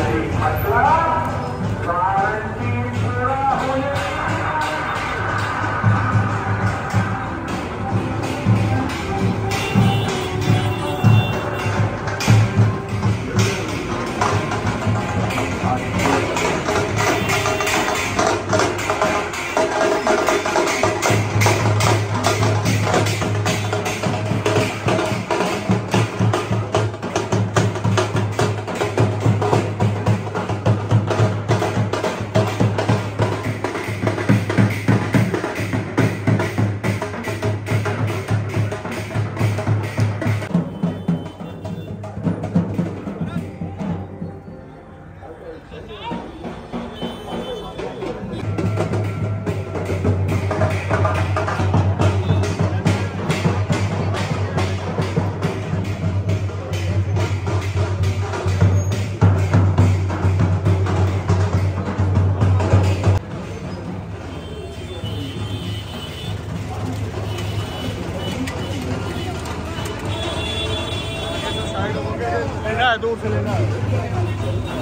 लेना है दूर से लेना है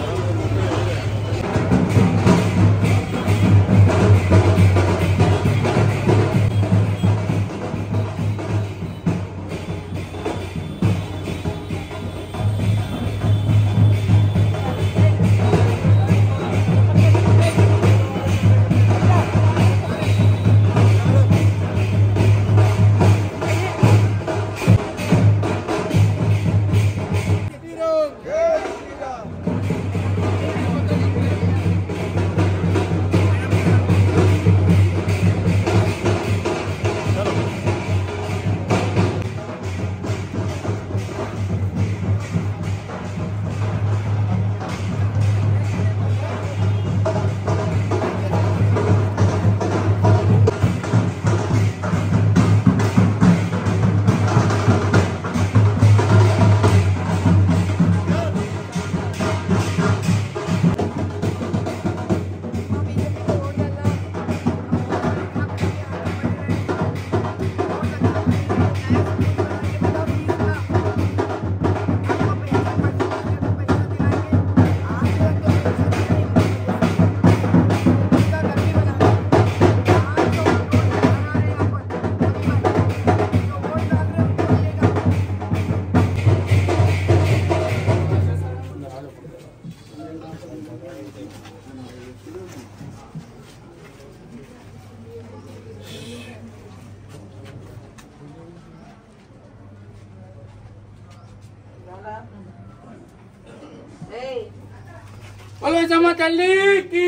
పోలీసమ్మ తల్లికి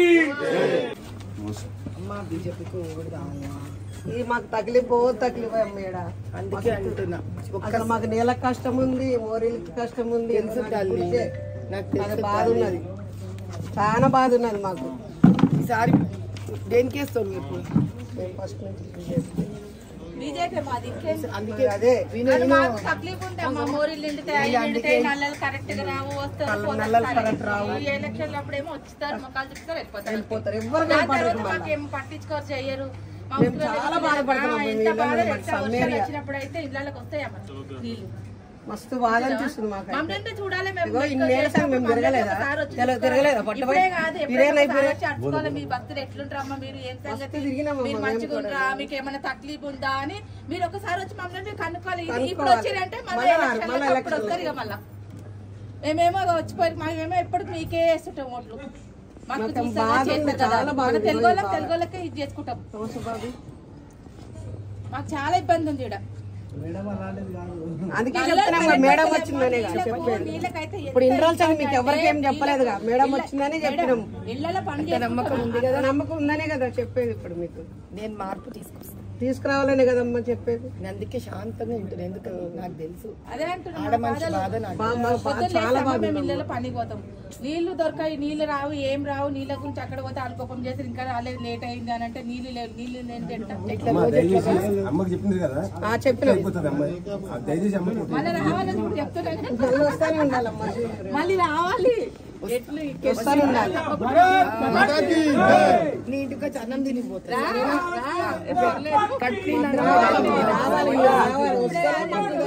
అమ్మా బీజేపీకి ఓడదామమ్మా ఇది మాకు తగిలిపో తగిలిపో అమ్మేడ అందుకే అంటున్నా అసలు మాకు నీళ్ళకి కష్టం ఉంది మోరీలకి కష్టం ఉంది తెలుసు తల్లి నాకు అది తెలుసు బాధ ఉన్నది చాలా బాధ ఉన్నది మాకు ఈసారి దేనికి వేస్తాం మీకు మేము ఫస్ట్ నుంచి బీజేపీ. బీజేపీ మాది ఇంకేం అందుకే అదే విను మరి విను మాకు తక్లీఫ్ ఉంటే మా మోరీలు నిండుతాయి అవి నిండుతాయి నల్లలు కరెక్ట్ గా రావు వస్తారు పోతారు నల్లలు ఖాళీ. correct రావు. ఈ ఎలక్షన్లు అప్పుడేమో వచ్చిస్తారు మొక్కలు చెప్తారు వెళ్ళిపోతారు వెళ్ళిపోతారు ఎవ్వరు దాని తర్వాత కనపడరు మళ్ళా. మాకేం పట్టించుకోరు చెయ్యరు మా మేము ఊరిలో చాలా ఎలక్షన్లు బాధపడుతున్నాం ఆ, మేము ఎంత బాధ వీళ్ళని తెలుసా? మాకు వర్షాలు సమ్మేరియా. వచ్చినప్పుడు అయితే ఇళ్ళకి వస్తాయి అమ్మ నీళ్ళు మస్తు బాధ అనిపిస్తుంది మాకు మమ్మల్ని చూడాలి మేము ఇదిగో ఇంకా ఇన్ని ఏళ్ళ సంగతి మేము చేసినప్పుడు తిరగలేదా? ఒకసారి వచ్చి తెల- తిరగలేదా? పట్టు ఇప్పుడే పట్టు. కాదు తిరిగే ఎప్పుడైనా నైపుణ్యం. ఒకసారి వచ్చి అడుక్కోవాలి మీ భక్తులు ఎట్లుంటారమ్మా మీరు ఏం సంగతి తిరిగినామమ్మా మీరు మేము మంచిగా కూడా. ఉంటారా మీకు ఏమైనా తక్లీఫ్ ఉందా అని మీరు ఒకసారి వచ్చి మమ్మల్ని మీరు కనుక్కోవాలి ఇది ఇప్పుడు కనుక్కోవాలి. వచ్చారంటే మళ్ళీ మళ్ళా రారు, ఎలక్షన్లకు మళ్ళా అప్పుడు ఎలక్షన్లకు. వస్తారు ఇక మళ్ళా మేమేమో వచ్చిపోయి మేమేమో ఎప్పటికి మీకే వేస్తుంటాం ఓట్లు మాకు మాకు చూస్తారా, బాధ ఉంది, చేస్తారు కదా. చాలా బాధ మన ఉంది, తెలుగు వాళ్ళకి బాధ. తెలుగు వాళ్ళకే ఇది చేసుకుంటాం నమస్తే బాబు. మాకు చాలా ఇబ్బంది ఉంది ఇక్కడ అందుకే చెప్తున్నాం కదా, మేడం వచ్చిందనే కదా చెప్పేది నీళ్ళకైతే ఇప్పుడు ఇన్ని రోజులు చదివి మీకు ఎవరికి ఏం చెప్పలేదుగా మేడం వచ్చిందని చెప్పినాం ఇళ్ళలో పని నమ్మకం ఉంది కదా నమ్మకం ఉందనే కదా చెప్పేది ఇప్పుడు మీకు నేను మార్పు తీసుకొస్తాను తీసుకురావాలనే కదమ్మా చెప్పేది నేను అందుకే శాంతంగా ఉంటాను ఎందుకని నాకు తెలుసు అదే అంటున్నా ఆడ మనిషి బాధ నాకు బా- మాకు బాధ పొద్దున్న చాలా లేస్తామా బాధ మేము ఇళ్ళలో పనికి పోతాం నీళ్లు దొరకాయి నీళ్లు రావు ఏం రావు నీళ్ళ గురించి అక్కడ పోతే అనుకోపం చేసి ఇంకా రాలేదు లేట్ అయింది అని అంటే నీళ్లు లేవు నీళ్లు లేని తింటాం అమ్మ దయచేసి అమ్మకి చెప్పింది కదా ఆ చెప్పినాం అయిపోతుంది అమ్మాయి ఆ దయచేసి అమ్మకి చెప్పు. మళ్ళీ రావాలని కూడా చెప్తున్నా కదా. మళ్ళీ వస్తానే ఉండాలమ్మా మళ్ళీ రావాలి ఎట్లు వస్తానే ఉండాలి నీ ఇంటికి వచ్చి అన్నం తినిపోతా రా, రా, పర్లేదు. కట్టిన రావాలి రావాలి వస్తానే